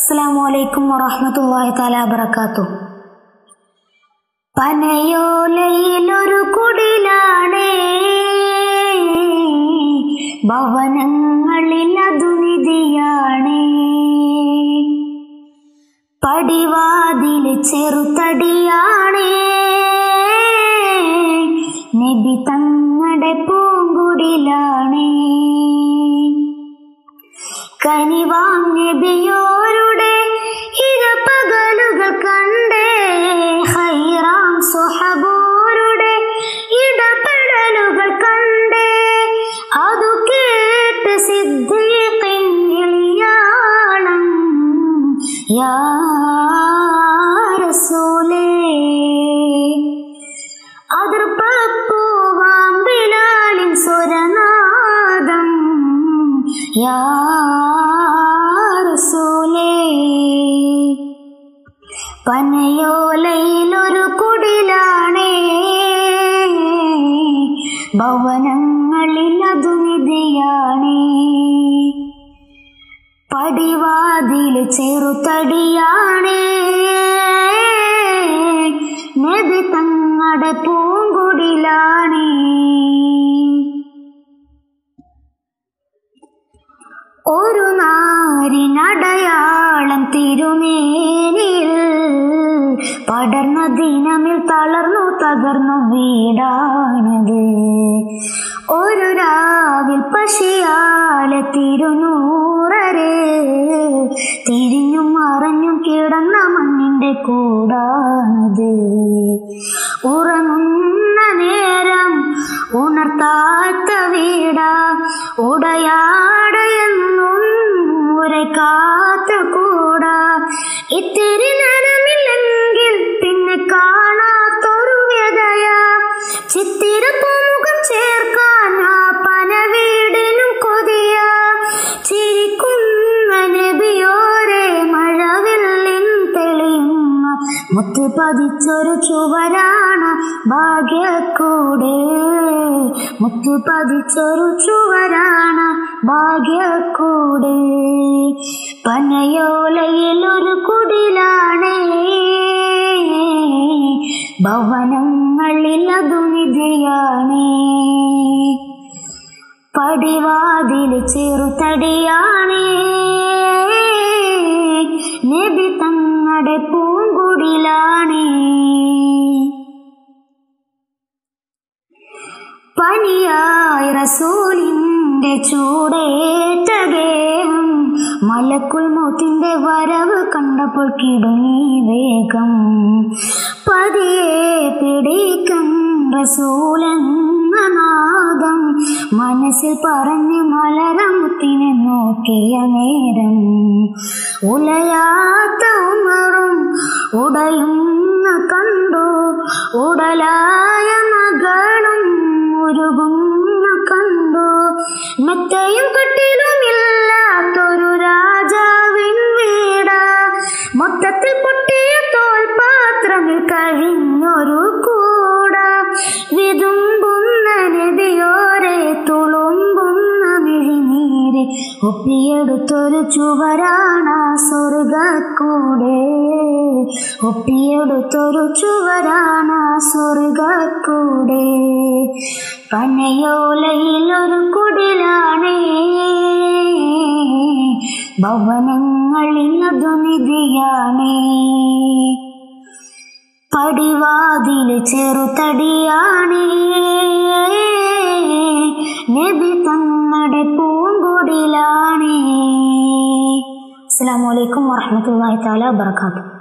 അസ്സാം വലൈക്കും വറഹമത്തല്ലാഹി താല വബർക്കാത്തു പനയോലയിലൊരു കുടിലാണേ ഭവനങ്ങളിൽ അതു നിധിയാണേ പടിവാതിൽ ചെറുതടിയാണേ നബി തങ്ങളുടെ പൂങ്കുടിലാണേ കനിവാം നബിയോരുടെ ഇരപ്പകലുകൾ കണ്ടേ ഹൈറാം സുഹബോരുടെ ഇടപെടലുകൾ കണ്ടേ അതു കേട്ട് സിദ്ധിയാളം യാ റസൂലേ അതിർപ്പൂവാം ബിലാലിൻ സ്വരനാദം യാ റസൂലേ പനയോലയിലൊരു കുടിലാണേ ഭവനങ്ങളിൽ അതു നിധിയാണേ പടിവാതിൽ ചെറുതടിയാണേ നബി തങ്ങളുടെ പൂങ്കുടിലാണേ ഒരു നാരിനടയാളം തിരുമേനിൽ പടർന്ന ദിനമിൽ തളർന്നു തകർന്നു വീടാണത് ഒരു രാവിൽ പശിയാലെ തിരുനൂറരെ തിരിഞ്ഞും മറഞ്ഞും കിടന്ന മണ്ണിന്റെ കൂടാണത് ഉറങ്ങുന്ന നേരം ഉണർത്താത്ത വീട ഉടയാടയെന്നും ഉരക്കാത്ത കൂട ഇത്തിരി നേരമില്ലെങ്കിൽ പിന്നെ കാണാത്തൊരു വ്യതയ ചിത്തിര പൂമുഖം ചേർക്കാൻ ആ പന വീടിനും കൊതിയ ചിരിക്കുന്ന നബിയോരെ മഴവില്ലിൻ തെളിയുന്ന മുത്ത് പതിച്ചൊരു ചുവരാണ് ഭാഗ്യക്കൂടെ മുത്ത് പതിച്ചൊരു ചുവരാണ് ഭാഗ്യക്കൂടെ പനയോലയിൽ ഒരു കുടിലാണേ ഭവനങ്ങളിൽ അതു നിധിയാണേ പടിവാതിൽ ചെറുതടിയാണേ നബി തങ്ങളുടെ പൂങ്കുടിലാണേ പനിയായി റസൂലിന്റെ ചൂടേറ്റ ഗേഹം മലക്കുൽ മോത്തിന്റെ വരവ് കണ്ടപ്പോൾ കിടങ്ങി വേഗം പതിയെ പിടിക്കൻ റസൂലെന്ന നാദം മനസ്സിൽ പറഞ്ഞ് മലരമുത്തിനെ നോക്കിയ നേരം ഉലയാത്ത ഉമറും ഉടയുന്ന കണ്ടു ഉടലായ മകളും ഉരുകുന്ന കണ്ടു മെത്തയും കട്ടിലുമില്ലാത്തൊരു രാജാവിൻ വീട മൊത്തത്തിൽ പൊട്ടിയ തോൽപാത്രമിൽ കഴിഞ്ഞൊരു കൂട വിതുമ്പുന്ന നദിയോരെ തുളുമ്പുന്ന മിഴിനീര് ഒപ്പിയെടുത്തൊരു ചുവരാണ സ്വർഗക്കൂടെ ഒപ്പിയെടുത്തൊരു ചുവരാണ സ്വർഗക്കൂടെ പനയോലയിലൊരു കുടിലാണേ ഭവനങ്ങളിൽ അതു നിധിയാണേ പടിവാതിൽ ചെറുതടിയാണേ നബി തങ്ങളുടെ പൂങ്കുടിലാണേ അസ്സാം വലൈക്കും വാഹമത്തല്ലാ താല വാബർക്കാത്തു